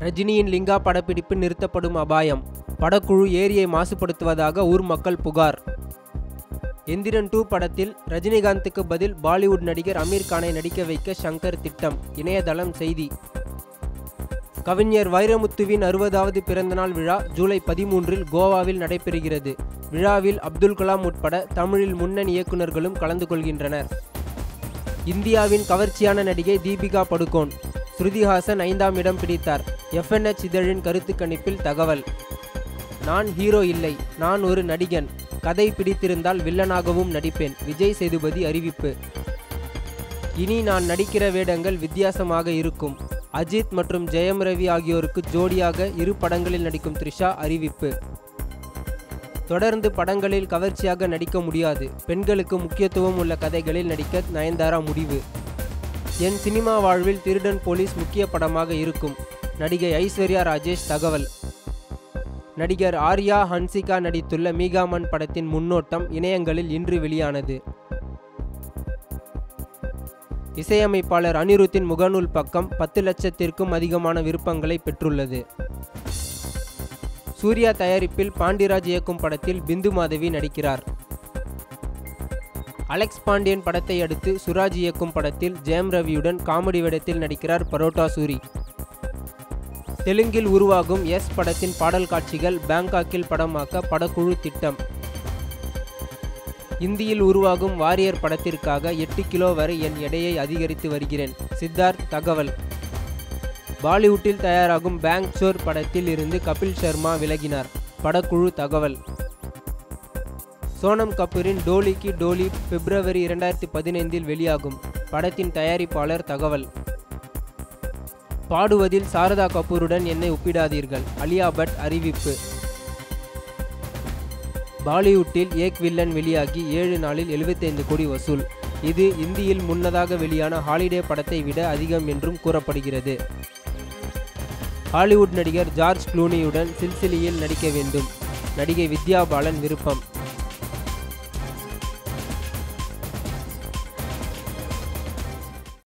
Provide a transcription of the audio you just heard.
ரஜினியின் லிங்கா படப்பிடிப்பு நிறுத்தப்படும் அபாயம் படக்குழு ஏரியை மாசுபடுத்துவதாக ஊர் மக்கள் புகார் எந்திரன் டூ படத்தில் ரஜினிகாந்துக்கு பதில் பாலிவுட் நடிகர் அமீர் கானை நடிக்க வைக்க ஷங்கர் திட்டம் இணையதளம் செய்தி கவிஞர் வைரமுத்துவின் அறுபதாவது பிறந்தநாள் விழா ஜூலை பதிமூன்றில் கோவாவில் நடைபெறுகிறது விழாவில் அப்துல் கலாம் உட்பட தமிழில் முன்னணி இயக்குநர்களும் கலந்து கொள்கின்றனர் இந்தியாவின் கவர்ச்சியான நடிகை தீபிகா படுகோன் ஸ்ருதிஹாசன் ஐந்தாம் இடம் பிடித்தார் எஃப்என்எச் இதழின் கருத்து கணிப்பில் தகவல் நான் ஹீரோ இல்லை நான் ஒரு நடிகன் கதை பிடித்திருந்தால் வில்லனாகவும் நடிப்பேன் விஜய் சேதுபதி அறிவிப்பு இனி நான் நடிக்கிற வேடங்கள் வித்தியாசமாக இருக்கும் அஜித் மற்றும் ஜெயம் ரவி ஆகியோருக்கு ஜோடியாக இரு படங்களில் நடிக்கும் த்ரிஷா அறிவிப்பு தொடர்ந்து படங்களில் கவர்ச்சியாக நடிக்க முடியாது பெண்களுக்கு முக்கியத்துவம் உள்ள கதைகளில் நடிக்க நயன்தாரா முடிவு என் சினிமா வாழ்வில் திருடன் போலீஸ் முக்கிய படமாக இருக்கும் நடிகை ஐஸ்வர்யா ராஜேஷ் தகவல் நடிகர் ஆர்யா ஹன்சிகா நடித்துள்ள மீகாமன் படத்தின் முன்னோட்டம் இணையங்களில் இன்று வெளியானது இசையமைப்பாளர் அனிருத்தின் முகநூல் பக்கம் பத்து லட்சத்திற்கும் அதிகமான விருப்பங்களை பெற்றுள்ளது சூர்யா தயாரிப்பில் பாண்டிராஜ் இயக்கும் படத்தில் பிந்து மாதவி நடிக்கிறார் அலெக்ஸ் பாண்டியன் படத்தை அடுத்து சுராஜ் இயக்கும் படத்தில் ஜெயம் ரவியுடன் காமெடி வேடத்தில் நடிக்கிறார் பரோட்டா சூரி தெலுங்கில் உருவாகும் எஸ் படத்தின் பாடல் காட்சிகள் பேங்காக்கில் படமாக்க படக்குழு திட்டம் இந்தியில் உருவாகும் வாரியர் படத்திற்காக எட்டு கிலோ வரை என் எடையை அதிகரித்து வருகிறேன் சித்தார்த் தகவல் பாலிவுட்டில் தயாராகும் பேங்க் சோர் படத்தில் இருந்து கபில் சர்மா விலகினார் படக்குழு தகவல் சோனம் கபூரின் டோலிக்கு டோலி பிப்ரவரி இரண்டாயிரத்தி பதினைந்தில் வெளியாகும் படத்தின் தயாரிப்பாளர் தகவல் பாடுவதில் சாரதா கபூருடன் என்னை ஒப்பிடாதீர்கள் அலியா பட் அறிவிப்பு பாலிவுட்டில் ஏக் வில்லன் வெளியாகி ஏழு நாளில் 75 கோடி வசூல் இது இந்தியில் முன்னதாக வெளியான ஹாலிடே படத்தை விட அதிகம் என்றும் கூறப்படுகிறது ஹாலிவுட் நடிகர் ஜார்ஜ் க்ளூனியுடன் சில்சிலியில் நடிக்க வேண்டும் நடிகை வித்யா பாலன் விருப்பம்